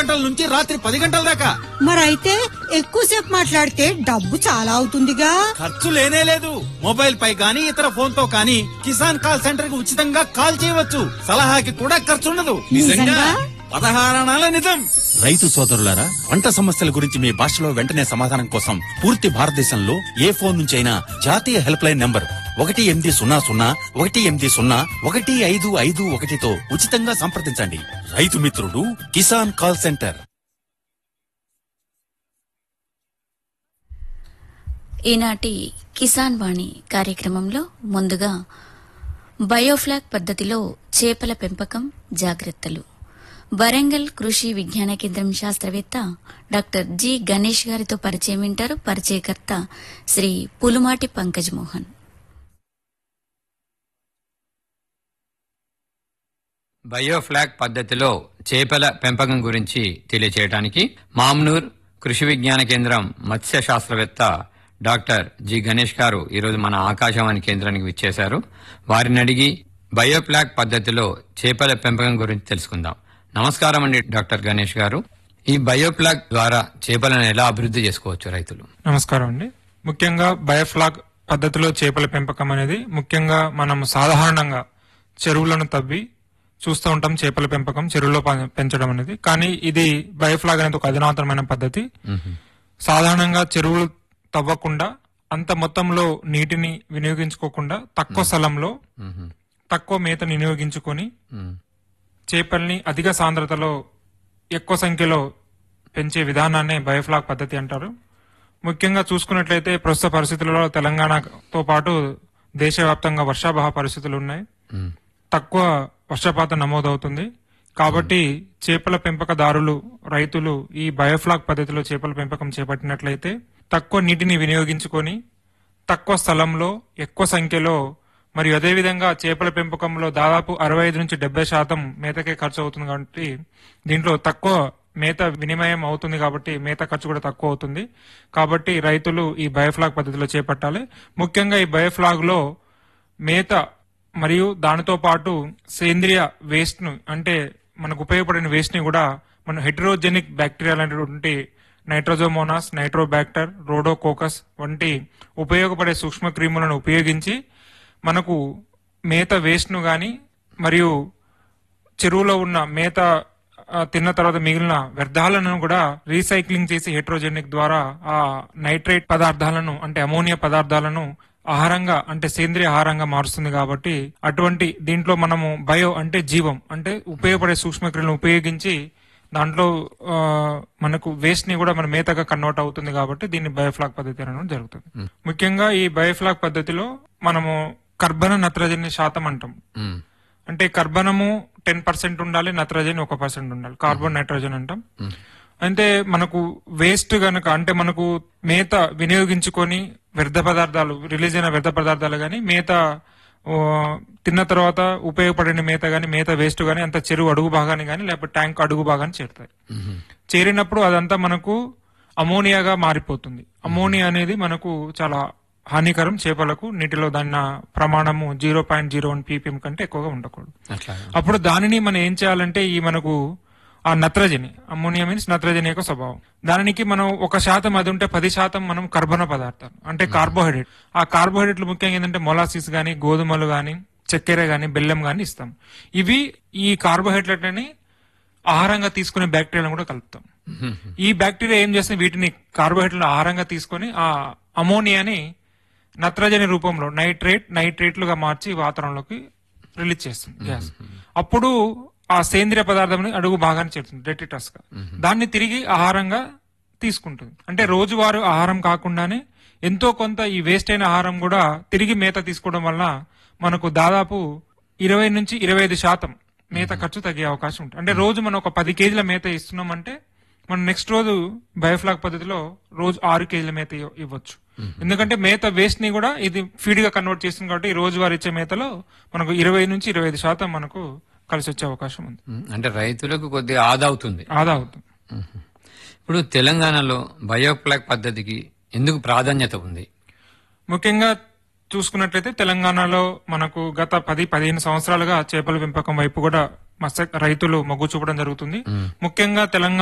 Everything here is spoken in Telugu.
గంటల నుంచి రాత్రి పది గంటల దాకా మరైతే ఎక్కువసేపు మాట్లాడితే డబ్బు చాలా అవుతుందిగా ఖర్చు లేనే లేదు మొబైల్ పై గానీ ఇతర ఫోన్ తో కానీ కిసాన్ కాల్ సెంటర్ కి ఉచితంగా కాల్ చేయవచ్చు సలహాకి కూడా ఖర్చు ఉండదు నిజంగా? పదహారణాల నిజం రైతు సోదరులారా పంట సమస్యల గురించి మీ భాషలో వెంటనే సమాధానం కోసం పూర్తి భారతదేశంలో ఏ ఫోన్ నుంచి అయినా జాతీయ హెల్ప్ లైన్ నంబర్ ఒకటి ఎనిమిది సున్నా సున్నా ఒకటి ఎనిమిది సున్నా ఒకటి ఐదు ఐదు ఒకటితో ఉచితంగా సంప్రదించండి రైతు మిత్రుడు కిసాన్ కాల్ సెంటర్ ఈనాటి కిసాన్ వాణి కార్యక్రమంలో ముందుగా బయోఫ్లాగ్ పద్ధతిలో చేపల పెంపకం జాగ్రత్తలు వరంగల్ కృషి విజ్ఞాన కేంద్రం శాస్త్రవేత్త డాక్టర్ జి గణేష్ గారితో పరిచయం వింటారు పరిచయకర్త శ్రీ పులుమాటి పంకజ్ మోహన్ బయోఫ్లాగ్ పద్ధతిలో చేపల పెంపకం గురించి తెలియచేయడానికి మామ్నూర్ కృషి విజ్ఞాన కేంద్రం మత్స్య శాస్త్రవేత్త డాక్టర్ జి గణేష్ గారు ఈరోజు మన ఆకాశవాణి కేంద్రానికి విచ్చేశారు వారిని అడిగి బయోఫ్లాగ్ పద్ధతిలో చేపల పెంపకం గురించి తెలుసుకుందాం నమస్కారం అండి డాక్టర్ గణేష్ గారు ఈ బయోఫ్లాగ్ ద్వారా చేపలను ఎలా అభివృద్ధి చేసుకోవచ్చు రైతులు నమస్కారం అండి ముఖ్యంగా బయోఫ్లాగ్ పద్ధతిలో చేపల పెంపకం అనేది ముఖ్యంగా మనం సాధారణంగా చెరువులను తవ్వి చూస్తూ ఉంటాం చేపల పెంపకం చెరువులో ప- పెంచడం అనేది కానీ ఇది బయోఫ్లాగ్ అనేది ఒక అధునాతనమైన పద్ధతి సాధారణంగా చెరువులు తవ్వకుండా అంత మొత్తంలో నీటిని వినియోగించుకోకుండా తక్కువ స్థలంలో తక్కువ మేతను వినియోగించుకొని చేపల్ని అధిక సాంద్రతలో ఎక్కువ సంఖ్యలో పెంచే విధానాన్ని బయోఫ్లాగ్ పద్ధతి అంటారు ముఖ్యంగా చూసుకున్నట్లయితే ప్రస్తుత పరిస్థితులలో తెలంగాణతో పాటు దేశవ్యాప్తంగా వర్షాభావ పరిస్థితులు ఉన్నాయి తక్కువ వర్షపాతం నమోదవుతుంది కాబట్టి చేపల పెంపకదారులు రైతులు ఈ బయోఫ్లాగ్ పద్ధతిలో చేపల పెంపకం చేపట్టినట్లయితే తక్కువ నీటిని వినియోగించుకొని తక్కువ స్థలంలో ఎక్కువ సంఖ్యలో మరియు అదేవిధంగా చేపల పెంపకంలో దాదాపు అరవై ఐదు నుంచి డెబ్బై శాతం మేతకే ఖర్చు అవుతుంది కాబట్టి దీంట్లో తక్కువ మేత వినిమయం అవుతుంది కాబట్టి మేత ఖర్చు కూడా తక్కువ అవుతుంది కాబట్టి రైతులు ఈ బయోఫ్లాగ్ పద్ధతిలో చేపట్టాలి ముఖ్యంగా ఈ బయోఫ్లాగ్ లో మేత మరియు దానితో పాటు సేంద్రియ వేస్ట్ ను అంటే మనకు ఉపయోగపడిన వేస్ట్ ని కూడా మన హెట్రోజెనిక్ బ్యాక్టీరియా అనేటువంటి నైట్రోజోమోనాస్ నైట్రోబాక్టర్ రోడోకోకస్ వంటి ఉపయోగపడే సూక్ష్మ క్రిములను ఉపయోగించి మనకు మేత వేస్ట్ ను గాని మరియు చెరువులో ఉన్న మేత ఆ, తిన్న తర్వాత మిగిలిన వ్యర్థాలను కూడా రీసైక్లింగ్ చేసి హెట్రోజెనిక్ ద్వారా ఆ నైట్రేట్ పదార్థాలను అంటే అమోనియా పదార్థాలను ఆహారంగా అంటే సేంద్రియ ఆహారంగా మారుస్తుంది కాబట్టి అటువంటి దీంట్లో మనము బయో అంటే జీవం అంటే ఉపయోగపడే సూక్ష్మక్రియలను ఉపయోగించి దాంట్లో ఆ, మనకు వేస్ట్ ని కూడా మన మేతగా కన్వర్ట్ అవుతుంది కాబట్టి దీన్ని బయోఫ్లాగ్ పద్ధతి అనడం జరుగుతుంది ముఖ్యంగా ఈ బయోఫ్లాగ్ పద్ధతిలో మనము కర్బన నత్రజని శాతం అంటాం మ్మ్. అంటే కర్బనము టెన్ పర్సెంట్ ఉండాలి నత్రజని ఒక పర్సెంట్ ఉండాలి కార్బన్ నైట్రోజన్ అంటాం అంటే మనకు వేస్ట్ గనక అంటే మనకు మేత వినియోగించుకొని వ్యర్థ పదార్థాలు రిలీజ్ అయిన వ్యర్థ పదార్థాలు గాని మేత ఓ, తిన్న తర్వాత ఉపయోగపడిన మేత గాని మేత వేస్ట్ గాని అంత చెరువు అడుగు భాగాన్ని గాని లేకపోతే ట్యాంక్ అడుగు భాగాన్ని చేరుతాయి చేరినప్పుడు అదంతా మనకు అమోనియాగా మారిపోతుంది అమోనియా అనేది మనకు చాలా హానికరం చేపలకు నీటిలో దాని ప్రమాణము zero point zero one ppm కంటే ఎక్కువగా ఉండకూడదు అట్లా అప్పుడు దానిని మనం ఏం చేయాలంటే ఈ మనకు ఆ నత్రజని అమ్మోనియా మీన్స్ నత్రజని యొక్క స్వభావం దానికి మనం ఒక శాతం అది ఉంటే పది శాతం మనం కర్బన పదార్థాలు అంటే కార్బోహైడ్రేట్ ఆ కార్బోహైడ్రేట్లు ముఖ్యంగా ఏంటంటే మొలాసిస్ గాని గోధుమలు గాని చక్కెర గాని బెల్లం గాని ఇస్తాం ఇవి ఈ కార్బోహైడ్రేట్లని ఆహారంగా తీసుకునే బ్యాక్టీరియాలను కూడా కలుపుతాం ఈ బ్యాక్టీరియా ఏం చేస్తుంది వీటిని కార్బోహైడ్రేట్లను ఆహారంగా తీసుకొని ఆ అమోనియాని నత్రజని రూపంలో నైట్రేట్ నైట్రేట్లుగా మార్చి వాతావరణంలోకి రిలీజ్ చేస్తుంది గ్యాస్ అప్పుడు ఆ సేంద్రియ పదార్థం అడుగు భాగాన్ని చేరుతుంది డెటిటస్ గా దాన్ని తిరిగి ఆహారంగా తీసుకుంటుంది అంటే రోజువారు ఆహారం కాకుండానే ఎంతో కొంత ఈ వేస్ట్ అయిన ఆహారం కూడా తిరిగి మేత తీసుకోవడం వల్ల మనకు దాదాపు ఇరవై నుంచి ఇరవై ఐదు శాతం మేత ఖర్చు తగ్గే అవకాశం ఉంటుంది అంటే రోజు మనం ఒక పది కేజీల మేత ఇస్తున్నామంటే మనం నెక్స్ట్ రోజు బయోఫ్లాగ్ పద్ధతిలో రోజు ఆరు కేజీల మేత ఇవ్వ- ఇవ్వచ్చు ఎందుకంటే మేత వేస్ట్ ని కూడా ఇది ఫీడ్ గా కన్వర్ట్ చేస్తుంది కాబట్టి ఈ రోజువారీ ఇచ్చే మేతలో మనకు ఇరవై నుంచి ఇరవై ఐదు శాతం మనకు కలిసి వచ్చే అవకాశం ఉంది మ్మ్. అంటే రైతులకు కొద్దిగా ఆదా అవుతుంది ఆదా అవుతుంది ఇప్పుడు తెలంగాణలో బయోప్లాక్ పద్ధతికి ఎందుకు ప్రాధాన్యత ఉంది ముఖ్యంగా చూసుకున్నట్లయితే తెలంగాణలో మనకు గత పది పదిహేను సంవత్సరాలుగా చేపల పెంపకం వైపు కూడా మత్స్య రైతులు మొగ్గు చూపడం జరుగుతుంది ముఖ్యంగా తెలంగాణ